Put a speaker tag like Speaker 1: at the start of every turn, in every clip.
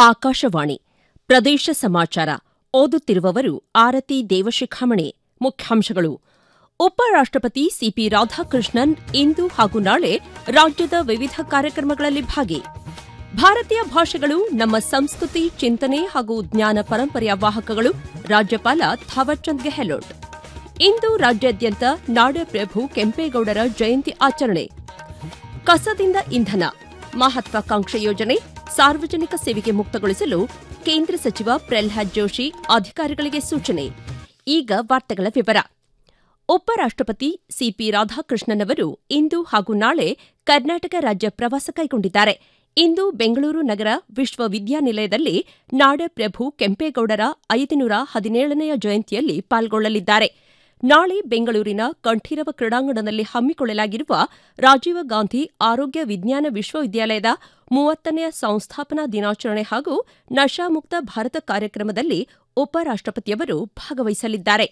Speaker 1: ಆಕಾಶವಾಣಿ ಪ್ರದೇಶ ಸಮಾಚಾರ ಓದುತ್ತಿರುವವರು ಆರತಿ ದೇವಶಿಖಾಮಣಿ ಮುಖ್ಯಾಂಶಗಳು ಉಪರಾಷ್ಟಪತಿ ಸಿಪಿ ರಾಧಾಕೃಷ್ಣನ್ ಇಂದು ಹಾಗೂ ನಾಳೆ ರಾಜ್ಯದ ವಿವಿಧ ಕಾರ್ಯಕ್ರಮಗಳಲ್ಲಿ ಭಾಗಿ ಭಾರತೀಯ ಭಾಷೆಗಳು ನಮ್ಮ ಸಂಸ್ಕೃತಿ ಚಿಂತನೆ ಹಾಗೂ ಜ್ಞಾನ ಪರಂಪರೆಯ ವಾಹಕಗಳು ರಾಜ್ಯಪಾಲ ಥಾವರ್ಚಂದ್ ಗೆಹ್ಲೋಟ್ ಇಂದು ರಾಜ್ಯಾದ್ಯಂತ ನಾಡಪ್ರಭು ಕೆಂಪೇಗೌಡರ ಜಯಂತಿ ಆಚರಣೆ ಕಸದಿಂದ ಇಂಧನ ಮಹತ್ವಾಕಾಂಕ್ಷೆ ಯೋಜನೆ ಸಾರ್ವಜನಿಕ ಸೇವೆಗೆ ಮುಕ್ತಗೊಳಿಸಲು ಕೇಂದ್ರ ಸಚಿವ ಪ್ರಲ್ಹಾದ್ ಜೋಶಿ ಅಧಿಕಾರಿಗಳಿಗೆ ಸೂಚನೆ ಈಗ ವಾರ್ತೆಗಳ ವಿವರ ಉಪರಾಷ್ಟಪತಿ ಸಿಪಿ ರಾಧಾಕೃಷ್ಣನ್ ಅವರು ಇಂದು ಹಾಗೂ ನಾಳೆ ಕರ್ನಾಟಕ ರಾಜ್ಯ ಪ್ರವಾಸ ಕೈಗೊಂಡಿದ್ದಾರೆ ಇಂದು ಬೆಂಗಳೂರು ನಗರ ವಿಶ್ವವಿದ್ಯಾನಿಲಯದಲ್ಲಿ ನಾಡಪ್ರಭು ಕೆಂಪೇಗೌಡರ ಐದುನೂರ ಹದಿನೇಳನೆಯ ಜಯಂತಿಯಲ್ಲಿ ಪಾಲ್ಗೊಳ್ಳಲಿದ್ದಾರೆ ನಾಳೆ ಬೆಂಗಳೂರಿನ ಕಂಠೀರವ ಕ್ರೀಡಾಂಗಣದಲ್ಲಿ ಹಮ್ಮಿಕೊಳ್ಳಲಾಗಿರುವ ರಾಜೀವ ಗಾಂಧಿ ಆರೋಗ್ಯ ವಿಜ್ಞಾನ ವಿಶ್ವವಿದ್ಯಾಲಯದ ಮೂವತ್ತನೆಯ ಸಂಸ್ಥಾಪನಾ ದಿನಾಚರಣೆ ಹಾಗೂ ನಶಾಮುಕ್ತ ಭಾರತ ಕಾರ್ಯಕ್ರಮದಲ್ಲಿ ಉಪರಾಷ್ಟಪತಿಯವರು ಭಾಗವಹಿಸಲಿದ್ದಾರೆ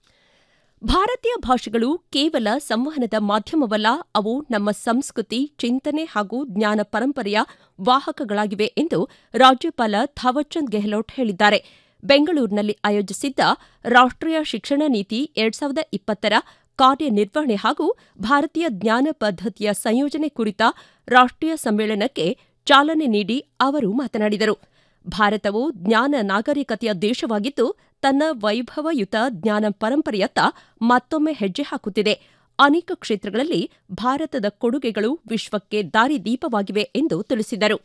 Speaker 1: ಭಾರತೀಯ ಭಾಷೆಗಳು ಕೇವಲ ಸಂವಹನದ ಮಾಧ್ಯಮವಲ್ಲ ಅವು ನಮ್ಮ ಸಂಸ್ಕೃತಿ ಚಿಂತನೆ ಹಾಗೂ ಜ್ಞಾನ ಪರಂಪರೆಯ ವಾಹಕಗಳಾಗಿವೆ ಎಂದು ರಾಜ್ಯಪಾಲ ಥಾವರ್ಚಂದ್ ಗೆಹ್ಲೋಟ್ ಹೇಳಿದ್ದಾರೆ ಬೆಂಗಳೂರಿನಲ್ಲಿ ಆಯೋಜಿಸಿದ್ದ ರಾಷ್ಟೀಯ ಶಿಕ್ಷಣ ನೀತಿ ಎರಡ್ ಸಾವಿರದ ಇಪ್ಪತ್ತರ ಕಾರ್ಯನಿರ್ವಹಣೆ ಹಾಗೂ ಭಾರತೀಯ ಜ್ಞಾನ ಪದ್ದತಿಯ ಸಂಯೋಜನೆ ಕುರಿತ ರಾಷ್ಟೀಯ ಸಮ್ಮೇಳನಕ್ಕೆ ಚಾಲನೆ ನೀಡಿ ಅವರು ಮಾತನಾಡಿದರು ಭಾರತವು ಜ್ಞಾನ ನಾಗರಿಕತೆಯ ದೇಶವಾಗಿದ್ದು ತನ್ನ ವೈಭವಯುತ ಜ್ಞಾನ ಪರಂಪರೆಯತ್ತ ಮತ್ತೊಮ್ಮೆ ಹೆಜ್ಜೆ ಹಾಕುತ್ತಿದೆ ಅನೇಕ ಕ್ಷೇತ್ರಗಳಲ್ಲಿ ಭಾರತದ ಕೊಡುಗೆಗಳು ವಿಶ್ವಕ್ಕೆ ದಾರಿದೀಪವಾಗಿವೆ ಎಂದು ತಿಳಿಸಿದರು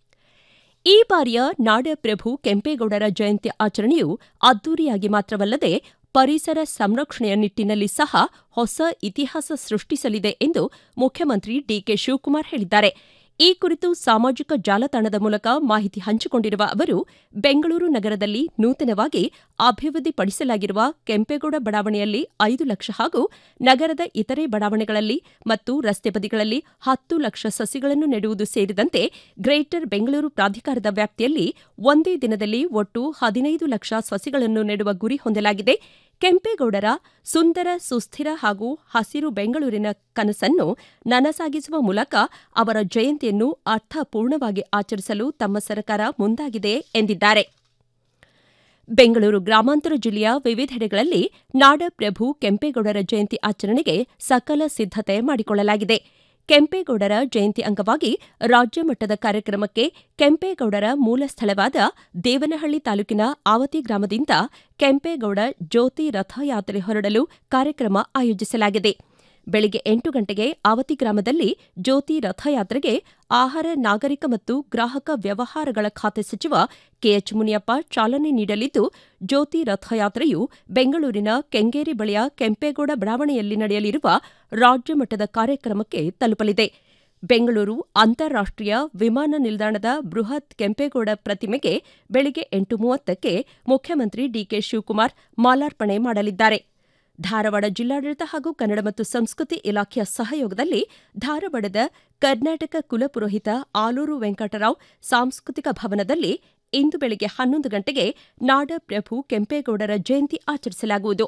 Speaker 1: ಈ ಬಾರಿಯ ನಾಡಪ್ರಭು ಕೆಂಪೇಗೌಡರ ಜಯಂತಿ ಆಚರಣೆಯು ಅದ್ದೂರಿಯಾಗಿ ಮಾತ್ರವಲ್ಲದೆ ಪರಿಸರ ಸಂರಕ್ಷಣೆಯ ನಿಟ್ಟಿನಲ್ಲಿ ಸಹ ಹೊಸ ಇತಿಹಾಸ ಸೃಷ್ಟಿಸಲಿದೆ ಎಂದು ಮುಖ್ಯಮಂತ್ರಿ ಡಿಕೆ ಶಿವಕುಮಾರ್ ಹೇಳಿದ್ದಾರೆ ಈ ಕುರಿತು ಸಾಮಾಜಿಕ ಜಾಲತಾಣದ ಮೂಲಕ ಮಾಹಿತಿ ಹಂಚಿಕೊಂಡಿರುವ ಅವರು ಬೆಂಗಳೂರು ನಗರದಲ್ಲಿ ನೂತನವಾಗಿ ಅಭಿವೃದ್ಧಿಪಡಿಸಲಾಗಿರುವ ಕೆಂಪೇಗೌಡ ಬಡಾವಣೆಯಲ್ಲಿ ಐದು ಲಕ್ಷ ಹಾಗೂ ನಗರದ ಇತರೆ ಬಡಾವಣೆಗಳಲ್ಲಿ ಮತ್ತು ರಸ್ತೆ ಬದಿಗಳಲ್ಲಿ ಹತ್ತು ಲಕ್ಷ ಸಸಿಗಳನ್ನು ನೆಡುವುದು ಸೇರಿದಂತೆ ಗ್ರೇಟರ್ ಬೆಂಗಳೂರು ಪ್ರಾಧಿಕಾರದ ವ್ಯಾಪ್ತಿಯಲ್ಲಿ ಒಂದೇ ದಿನದಲ್ಲಿ ಒಟ್ಟು ಹದಿನೈದು ಲಕ್ಷ ಸಸಿಗಳನ್ನು ನೆಡುವ ಗುರಿ ಹೊಂದಲಾಗಿದೆ ಕೆಂಪೇಗೌಡರ ಸುಂದರ ಸುಸ್ಥಿರ ಹಾಗೂ ಹಸಿರು ಬೆಂಗಳೂರಿನ ಕನಸನ್ನು ನನಸಾಗಿಸುವ ಮೂಲಕ ಅವರ ಜಯಂತಿಯನ್ನು ಅರ್ಥಪೂರ್ಣವಾಗಿ ಆಚರಿಸಲು ತಮ್ಮ ಸರ್ಕಾರ ಮುಂದಾಗಿದೆ ಎಂದಿದ್ದಾರೆ ಬೆಂಗಳೂರು ಗ್ರಾಮಾಂತರ ಜಿಲ್ಲೆಯ ವಿವಿಧೆಡೆಗಳಲ್ಲಿ ನಾಡಪ್ರಭು ಕೆಂಪೇಗೌಡರ ಜಯಂತಿ ಆಚರಣೆಗೆ ಸಕಲ ಸಿದ್ದತೆ ಮಾಡಿಕೊಳ್ಳಲಾಗಿದೆ ಕೆಂಪೇಗೌಡರ ಜಯಂತಿ ಅಂಗವಾಗಿ ರಾಜ್ಯ ಮಟ್ಟದ ಕಾರ್ಯಕ್ರಮಕ್ಕೆ ಕೆಂಪೇಗೌಡರ ಮೂಲ ಸ್ಥಳವಾದ ದೇವನಹಳ್ಳಿ ತಾಲೂಕಿನ ಆವತಿ ಗ್ರಾಮದಿಂದ ಕೆಂಪೇಗೌಡ ಜ್ಯೋತಿ ರಥಯಾತ್ರೆ ಹೊರಡಲು ಕಾರ್ಯಕ್ರಮ ಆಯೋಜಿಸಲಾಗಿದೆ ಬೆಳಗ್ಗೆ ಎಂಟು ಗಂಟೆಗೆ ಆವತಿ ಗ್ರಾಮದಲ್ಲಿ ಜ್ಯೋತಿ ರಥಯಾತ್ರೆಗೆ ಆಹಾರ ನಾಗರಿಕ ಮತ್ತು ಗ್ರಾಹಕ ವ್ಯವಹಾರಗಳ ಖಾತೆ ಸಚಿವ ಕೆಎಚ್ ಮುನಿಯಪ್ಪ ಚಾಲನೆ ನೀಡಲಿದ್ದು ಜ್ಯೋತಿ ರಥಯಾತ್ರೆಯು ಬೆಂಗಳೂರಿನ ಕೆಂಗೇರಿ ಬಳಿಯ ಕೆಂಪೇಗೌಡ ಬಡಾವಣೆಯಲ್ಲಿ ನಡೆಯಲಿರುವ ರಾಜ್ಯ ಮಟ್ಟದ ಕಾರ್ಯಕ್ರಮಕ್ಕೆ ತಲುಪಲಿದೆ ಬೆಂಗಳೂರು ಅಂತಾರಾಷ್ಟೀಯ ವಿಮಾನ ನಿಲ್ದಾಣದ ಬೃಹತ್ ಕೆಂಪೇಗೌಡ ಪ್ರತಿಮೆಗೆ ಬೆಳಗ್ಗೆ ಎಂಟು ಮೂವತ್ತಕ್ಕೆ ಮುಖ್ಯಮಂತ್ರಿ ಡಿಕೆ ಶಿವಕುಮಾರ್ ಮಾಲಾರ್ಪಣೆ ಮಾಡಲಿದ್ದಾರೆ ಧಾರವಾಡ ಜಿಲ್ಲಾಡಳಿತ ಹಾಗೂ ಕನ್ನಡ ಮತ್ತು ಸಂಸ್ಕೃತಿ ಇಲಾಖೆಯ ಸಹಯೋಗದಲ್ಲಿ ಧಾರವಾಡದ ಕರ್ನಾಟಕ ಕುಲಪುರೋಹಿತ ಆಲೂರು ವೆಂಕಟರಾವ್ ಸಾಂಸ್ಕೃತಿಕ ಭವನದಲ್ಲಿ ಇಂದು ಬೆಳಗ್ಗೆ ಹನ್ನೊಂದು ಗಂಟೆಗೆ ನಾಡಪ್ರಭು ಕೆಂಪೇಗೌಡರ ಜಯಂತಿ ಆಚರಿಸಲಾಗುವುದು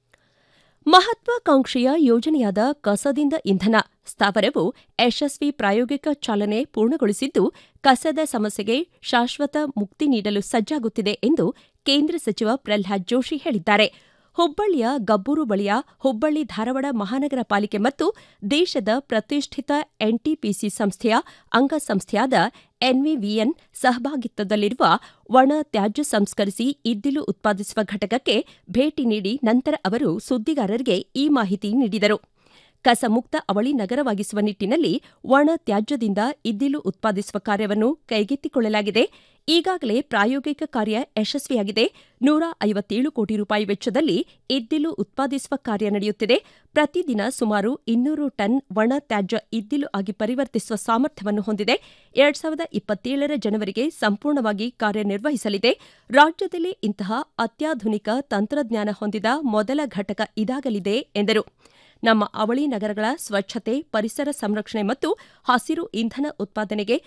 Speaker 1: ಮಹತ್ವಾಕಾಂಕ್ಷೆಯ ಯೋಜನೆಯಾದ ಕಸದಿಂದ ಇಂಧನ ಸ್ಥಾವರವು ಯಶಸ್ವಿ ಪ್ರಾಯೋಗಿಕ ಚಾಲನೆ ಪೂರ್ಣಗೊಳಿಸಿದ್ದು ಕಸದ ಸಮಸ್ಯೆಗೆ ಶಾಶ್ವತ ಮುಕ್ತಿ ನೀಡಲು ಸಜ್ಜಾಗುತ್ತಿದೆ ಎಂದು ಕೇಂದ್ರ ಸಚಿವ ಪ್ರಲ್ಹಾದ್ ಜೋಶಿ ಹೇಳಿದ್ದಾರೆ ಹುಬ್ಬಳ್ಳಿಯ ಗಬ್ಬೂರು ಬಳಿಯ ಹುಬ್ಬಳ್ಳಿ ಧಾರವಾಡ ಮಹಾನಗರ ಪಾಲಿಕೆ ಮತ್ತು ದೇಶದ ಪ್ರತಿಷ್ಠಿತ ಎನ್ಟಿಪಿಸಿ ಸಂಸ್ಥೆಯ ಅಂಗಸಂಸ್ಥೆಯಾದ ಎನ್ವಿವಿಎನ್ ಸಹಭಾಗಿತ್ವದಲ್ಲಿರುವ ಒಣ ತ್ಯಾಜ್ಯ ಸಂಸ್ಕರಿಸಿ ಇದ್ದಿಲು ಉತ್ಪಾದಿಸುವ ಘಟಕಕ್ಕೆ ಭೇಟಿ ನೀಡಿ ನಂತರ ಅವರು ಸುದ್ದಿಗಾರರಿಗೆ ಈ ಮಾಹಿತಿ ನೀಡಿದರು ಕಸಮುಕ್ತ ಅವಳಿ ನಗರವಾಗಿಸುವ ನಿಟ್ಟಿನಲ್ಲಿ ಒಣ ತ್ಯಾಜ್ಯದಿಂದ ಇದ್ದಿಲು ಉತ್ಪಾದಿಸುವ ಕಾರ್ಯವನ್ನು ಕೈಗೆತ್ತಿಕೊಳ್ಳಲಾಗಿದೆ ಈಗಾಗಲೇ ಪ್ರಾಯೋಗಿಕ ಕಾರ್ಯ ಯಶಸ್ವಿಯಾಗಿದೆ ನೂರ ಐವತ್ತೇಳು ಕೋಟಿ ರೂಪಾಯಿ ವೆಚ್ಚದಲ್ಲಿ ಇದ್ದಿಲು ಉತ್ಪಾದಿಸುವ ಕಾರ್ಯ ನಡೆಯುತ್ತಿದೆ ಪ್ರತಿದಿನ ಸುಮಾರು ಇನ್ನೂರು ಟನ್ ಒಣ ತ್ಯಾಜ್ಯ ಇದ್ದಿಲು ಆಗಿ ಪರಿವರ್ತಿಸುವ ಸಾಮರ್ಥ್ಯವನ್ನು ಹೊಂದಿದೆ ಎರಡ್ ಸಾವಿರದ ಇಪ್ಪತ್ತೇಳರ ಜನವರಿಗೆ ಸಂಪೂರ್ಣವಾಗಿ ಕಾರ್ಯನಿರ್ವಹಿಸಲಿದೆ ರಾಜ್ಯದಲ್ಲಿ ಇಂತಹ ಅತ್ಯಾಧುನಿಕ ತಂತ್ರಜ್ಞಾನ ಹೊಂದಿದ ಮೊದಲ ಘಟಕ ಇದಾಗಲಿದೆ ಎಂದರು ನಮ್ಮ ಅವಳಿ ನಗರಗಳ ಸ್ವಚ್ಛತೆ ಪರಿಸರ ಸಂರಕ್ಷಣೆ ಮತ್ತು ಹಸಿರು ಇಂಧನ ಉತ್ಪಾದನೆಗೆ